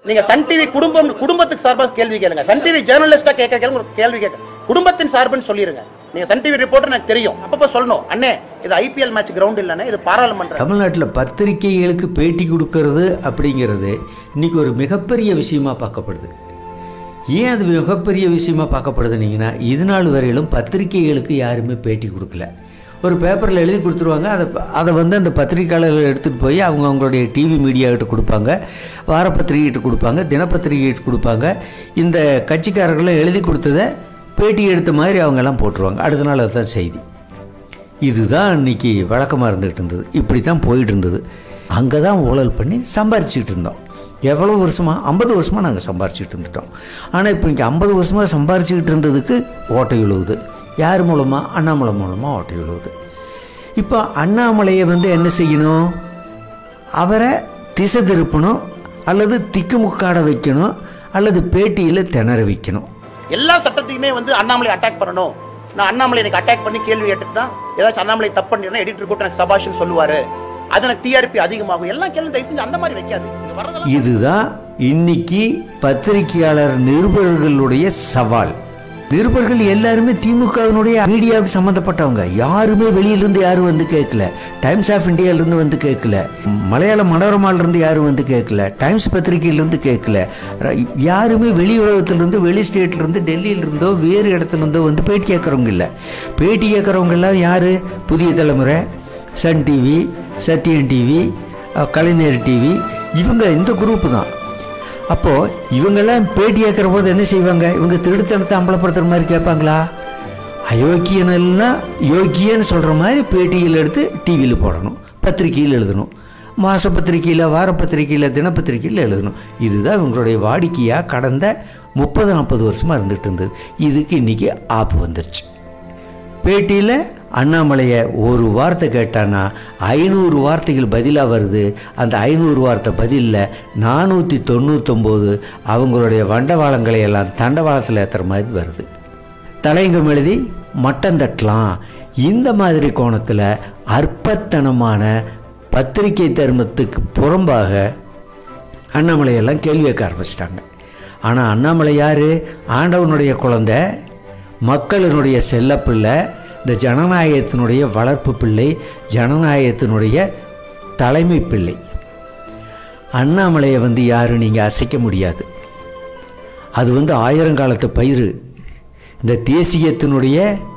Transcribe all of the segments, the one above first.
நீங்க Sun TV குடும்பம் குடும்பத்துக்கு சார்பா கேள்வி கேளுங்க சன் டிவி ஜேர்னலிஸ்டா கேட்க கேளுங்க ஒரு கேள்வி கேட்க குடும்பத்தின் சார்புன்னு சொல்லிருங்க நீங்க சன் டிவி ரிப்போர்ட்டர் எனக்கு தெரியும் அப்பப்ப சொல்லணும் அண்ணே இது ஐபிஎல் மேட்ச் கிரவுண்ட் இல்லைண்ணே இது பாராளுமன்றம் தமிழ்நாட்டில் பத்திரிகைகளுக்கு பேட்டி கொடுக்கறது அப்படிங்கிறது இன்னைக்கு ஒரு மிகப்பெரிய விஷயமா பார்க்கப்படுது ஏன் அது மிகப்பெரிய விஷயமா பார்க்கப்படுதுனீங்கன்னா இது நாள் வரையிலும் பத்திரிகைகளுக்கு யாருமே பேட்டி கொடுக்கல ஒரு பேப்பரில் எழுதி கொடுத்துருவாங்க அதை அதை வந்து அந்த பத்திரிக்கையாளர்கள் எடுத்துகிட்டு போய் அவங்க அவங்களுடைய டிவி மீடியாக்கிட்ட கொடுப்பாங்க வாரப்பத்திரிகைகிட்ட கொடுப்பாங்க தினப்பத்திரிகைகிட்ட கொடுப்பாங்க இந்த கட்சிக்காரர்களும் எழுதி கொடுத்ததை பேட்டி எடுத்த மாதிரி அவங்கெல்லாம் போட்டுருவாங்க அடுத்த நாள் அதுதான் செய்தி இதுதான் இன்னைக்கு வழக்கமாக இருந்துகிட்டு இருந்தது இப்படி தான் போயிட்டு இருந்தது அங்கே தான் ஊழல் பண்ணி சம்பாரிச்சிட்டு இருந்தோம் எவ்வளோ வருஷமாக ஐம்பது வருஷமாக நாங்கள் சம்பாரிச்சிட்டு இருந்துட்டோம் ஆனால் இப்போ இங்கே ஐம்பது வருஷமாக சம்பாரிச்சிக்கிட்டு இருந்ததுக்கு ஓட்டை விழுவுது யார் மூலமாக அண்ணாமலை மூலமாக ஓட்டை விழுவுது இப்போ அண்ணாமலையை வந்து என்ன செய்யணும் அவரை திசை திருப்பணும் அல்லது திக்குமுக்காட வைக்கணும் அல்லது பேட்டியில் திணற வைக்கணும் எல்லா சட்டத்தையுமே வந்து அண்ணாமலை அட்டாக் பண்ணணும் நான் அண்ணாமலை எனக்கு அட்டாக் பண்ணி கேள்வி கேட்டுட்டு ஏதாச்சும் அண்ணாமலை தப்பு பண்ணிடுறேன் எடிட்டர் கூட்டம் எனக்கு சபாஷ்னு சொல்லுவாரு அது எனக்கு டிஆர்பி அதிகமாகும் எல்லாம் கேள்வி தயவு செஞ்சு அந்த மாதிரி வைக்காது இங்க வர்றதெல்லாம் இதுதான் இன்னைக்கு பத்திரிகையாளர் நிருபர்களுடைய சவால் நிருபர்கள் எல்லாருமே திமுகவினுடைய மீடியாவுக்கு சம்மந்தப்பட்டவங்க யாருமே வெளியிலிருந்து யாரும் வந்து கேட்கல டைம்ஸ் ஆஃப் இந்தியாவிலிருந்து வந்து கேட்கல மலையாள மனோரமாலிருந்து யாரும் வந்து கேட்கல டைம்ஸ் பத்திரிகையிலிருந்து கேட்கல ர- யாருமே வெளி உலகத்திலிருந்து வெளி ஸ்டேட்லேருந்து டெல்லியிலிருந்தோ வேறு இடத்துல இருந்தோ வந்து பேட்டி கேட்குறவங்க இல்லை பேட்டி கேட்குறவங்க எல்லாம் யார் Puthiya Thalaimurai Sun TV Sathyan TV அஹ், கலைஞர் டிவி இவங்க இந்த குரூப்பு தான் அப்போது இவங்கெல்லாம் பேட்டி கேட்குற போது என்ன செய்வாங்க இவங்க திருடுத்தனத்தை அம்பலப்படுத்துகிற மாதிரி கேட்பாங்களா அயோக்கியனெல்லாம் யோக்கியன்னு சொல்கிற மாதிரி பேட்டியில் எடுத்து டிவியில் போடணும் பத்திரிக்கையில் எழுதணும் மாச பத்திரிக்கையில் வார பத்திரிக்கையில் தினப்பத்திரிக்கையில் எழுதணும் இதுதான் இவங்களுடைய வாடிக்கையாக கடந்த முப்பது நாற்பது வருஷமாக இருந்துகிட்டு இருந்தது இதுக்கு இன்றைக்கி ஆப்பு வந்துருச்சு பேட்டியில் அண்ணாமலையை ஒரு வார்த்தை கேட்டானா ஐநூறு வார்த்தைகள் பதிலாக வருது அந்த ஐநூறு வார்த்தை பதிலில் நானூற்றி தொண்ணூத்தொம்போது அவங்களுடைய வண்டவாளங்களை எல்லாம் தண்டவாளத்தில் ஏற்றுற மாதிரி வருது தலையங்கம் எழுதி மட்டம் தட்டலாம் இந்த மாதிரி கோணத்தில் அற்பத்தனமான பத்திரிகை தர்மத்துக்கு புறம்பாக அண்ணாமலையெல்லாம் கேள்வி கேட்க ஆரம்பிச்சிட்டாங்க ஆனால் அண்ணாமலை யார் ஆண்டவனுடைய குழந்தை மக்களினுடைய செல்லப்பிள்ளை இந்த ஜனநாயகத்தினுடைய வளர்ப்பு பிள்ளை ஜனநாயகத்தினுடைய தலைமை பிள்ளை அண்ணாமலையை வந்து யாரும் நீங்கள் அசைக்க முடியாது அது வந்து ஆயிரங்காலத்து பயிர் இந்த தேசியத்தினுடைய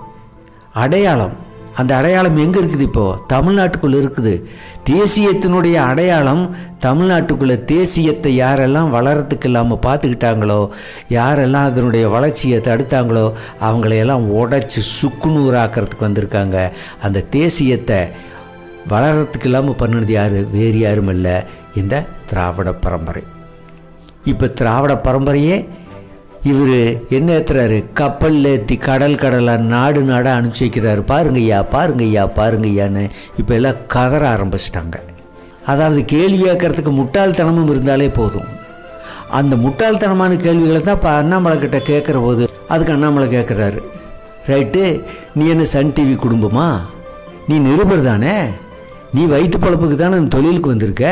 அடையாளம் அந்த அடையாளம் எங்கே இருக்குது இப்போது தமிழ்நாட்டுக்குள்ளே இருக்குது தேசியத்தினுடைய அடையாளம் தமிழ்நாட்டுக்குள்ளே தேசியத்தை யாரெல்லாம் வளரத்துக்கு இல்லாமல் பார்த்துக்கிட்டாங்களோ யாரெல்லாம் அதனுடைய வளர்ச்சியை தடுத்தாங்களோ அவங்களையெல்லாம் உடைச்சி சுக்குநூறாக்கிறதுக்கு வந்திருக்காங்க அந்த தேசியத்தை வளரத்துக்கு இல்லாமல் பண்ணினது யார் வேறு யாரும் இல்லை இந்த திராவிட பரம்பரை இப்போ திராவிட பரம்பரையே இவர் என்ன ஏற்றுறாரு கப்பலில் ஏற்றி கடல் கடலாக நாடு நாடாக அனுப்பிச்சி வைக்கிறாரு பாருங்கய்யா பாருங்கய்யா பாருங்கய்யான்னு இப்போ எல்லாம் கதற ஆரம்பிச்சிட்டாங்க அதாவது கேள்வி கேட்கறதுக்கு முட்டாள்தனமும் இருந்தாலே போதும் அந்த முட்டாள்தனமான கேள்விகளை தான் இப்போ அண்ணாமலை கிட்ட கேட்குற போது அதுக்கு அண்ணாமலை கேட்குறாரு ரைட்டு நீ என்ன சன் டிவி குடும்பமா நீ நிருபர் தானே நீ வயிற்று பழப்புக்கு தானே இந்த தொழிலுக்கு வந்திருக்க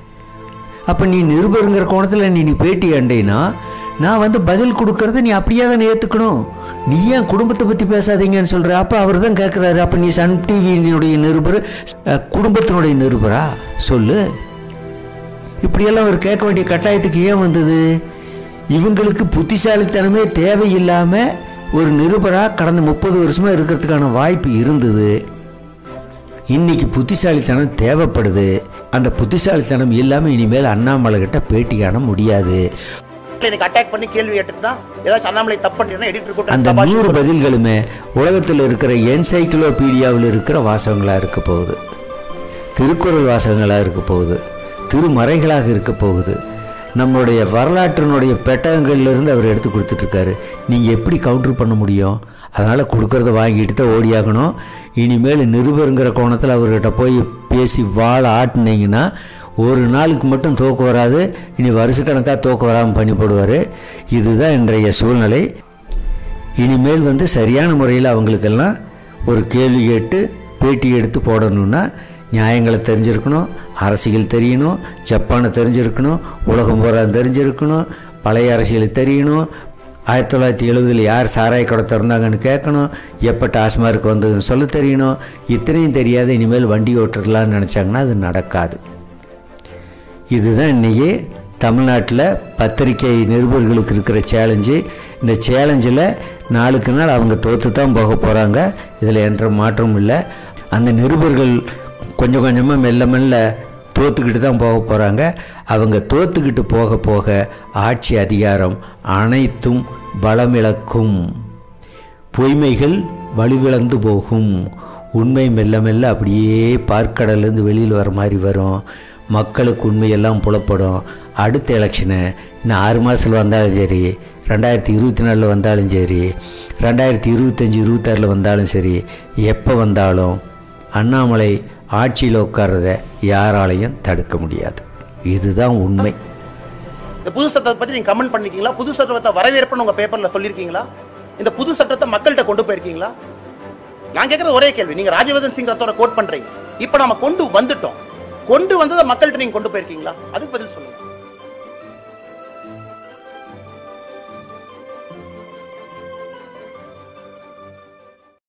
அப்போ நீ நிருபருங்கிற கோணத்தில் நீ நீ பேட்டி அண்டைனா நான் வந்து பதில் கொடுக்கறது நீ அப்படியே தானே ஏற்றுக்கணும் நீ ஏன் குடும்பத்தை பற்றி பேசாதீங்கன்னு சொல்கிற அப்போ அவர் தான் கேட்குறாரு அப்போ நீ சன் டிவியினுடைய நிருபர் அஹ், குடும்பத்தினுடைய நிருபரா சொல்லு இப்படியெல்லாம் அவர் கேட்க வேண்டிய கட்டாயத்துக்கு ஏன் வந்தது இவங்களுக்கு புத்திசாலித்தனமே தேவையில்லாமல் ஒரு நிருபராக கடந்த முப்பது வருஷமாக இருக்கிறதுக்கான வாய்ப்பு இருந்தது இன்னைக்கு புத்திசாலித்தனம் தேவைப்படுது அந்த புத்திசாலித்தனம் இல்லாமல் இனிமேல் அண்ணாமலை கிட்ட பேட்டி காண முடியாது எனக்கு அட்டாக் பண்ணி கேள்வி கேட்டுட்டு ஏதாச்சும் அண்ணாமலை தப்பு பண்ணிடுறேன் எடிட்டர் கூட்டம் அந்த சபாஷ் நூறு பதில்களுமே உலகத்தில் இருக்கிற என்சைக்ளோபீடியாவில் இருக்கிற வாசகங்களாக இருக்க போகுது திருக்குறள் வாசகங்களாக இருக்க போகுது திருமறைகளாக இருக்க போகுது நம்மளுடைய வரலாற்றினுடைய பெட்டகங்கள்லேருந்து அவர் எடுத்து கொடுத்துட்ருக்காரு நீங்கள் எப்படி கவுண்டர் பண்ண முடியும் அதனால் கொடுக்கறத வாங்கிட்டு தான் ஓடியாகணும் இனிமேல் நிருபருங்கிற கோணத்தில் அவர்கிட்ட போய் பேசி வாழ ஆட்டினீங்கன்னா ஒரு நாளுக்கு மட்டும் தூக்க வராது இனி வருஷக்கணக்காக தூக்க வராமல் பண்ணி போடுவார் இதுதான் இன்றைய சூழ்நிலை இனிமேல் வந்து சரியான முறையில் அவங்களுக்கெல்லாம் ஒரு கேள்வி கேட்டு பேட்டி எடுத்து போடணும்னா நியாயங்களை தெரிஞ்சிருக்கணும் அரசியல் தெரியணும் ஜப்பானை தெரிஞ்சிருக்கணும் உலகம் பூரா தெரிஞ்சிருக்கணும் பழைய அரசியல் தெரியணும் ஆயிரத்தி தொள்ளாயிரத்தி எழுபதில் யார் சாராய கடை திறந்தாங்கன்னு கேட்கணும் எப்போ டாஸ்மார்க் வந்ததுன்னு சொல்ல தெரியணும் இத்தனையும் தெரியாத இனிமேல் வண்டி ஓட்டுறலான்னு நினச்சாங்கன்னா அது நடக்காது இதுதான் இன்றைக்கி தமிழ்நாட்டில் பத்திரிகை நிருபர்களுக்கு இருக்கிற சேலஞ்சு இந்த சேலஞ்சில் நாளுக்கு நாள் அவங்க தோற்று தான் போக போகிறாங்க இதில் எந்த மாற்றமும் இல்லை அந்த நிருபர்கள் கொஞ்சம் கொஞ்சமாக மெல்ல மெல்ல தோத்துக்கிட்டு தான் போக போகிறாங்க அவங்க தோத்துக்கிட்டு போக போக ஆட்சி அதிகாரம் அனைத்தும் பலமிழக்கும் பொய்மைகள் வலுவிழந்து போகும் உண்மை மெல்ல மெல்ல அப்படியே பார்க்கடலேருந்து வெளியில் வர மாதிரி வரும் மக்களுக்கு உண்மையெல்லாம் புலப்படும் அடுத்த எலெக்ஷனு இன்னும் ஆறு மாதத்தில் வந்தாலும் சரி ரெண்டாயிரத்தி இருபத்தி நாலில் வந்தாலும் சரி ரெண்டாயிரத்தி இருபத்தஞ்சி இருபத்தாறில் வந்தாலும் சரி எப்போ வந்தாலும் அண்ணாமலை ஆட்சியில் உட்கார்றத யாராலையும் தடுக்க முடியாது இதுதான் உண்மை இந்த புது சட்டத்தை பத்தி நீங்க கமெண்ட் பண்ணிருக்கீங்களா புது சட்டத்தை வரவேற்புன்னு உங்க பேப்பர்ல சொல்லிருக்கீங்களா இந்த புது சட்டத்தை மக்கள்கிட்ட கொண்டு போயிருக்கீங்களா நான் கேட்கறது ஒரே கேள்வி நீங்க ராஜவர்தன் சிங் ரத்தோட கோட் பண்றீங்க இப்போ நம்ம கொண்டு வந்துட்டோம் கொண்டு வந்ததை மக்கள்கிட்ட நீங்க கொண்டு போயிருக்கீங்களா அதுக்கு பதில் சொல்லுங்க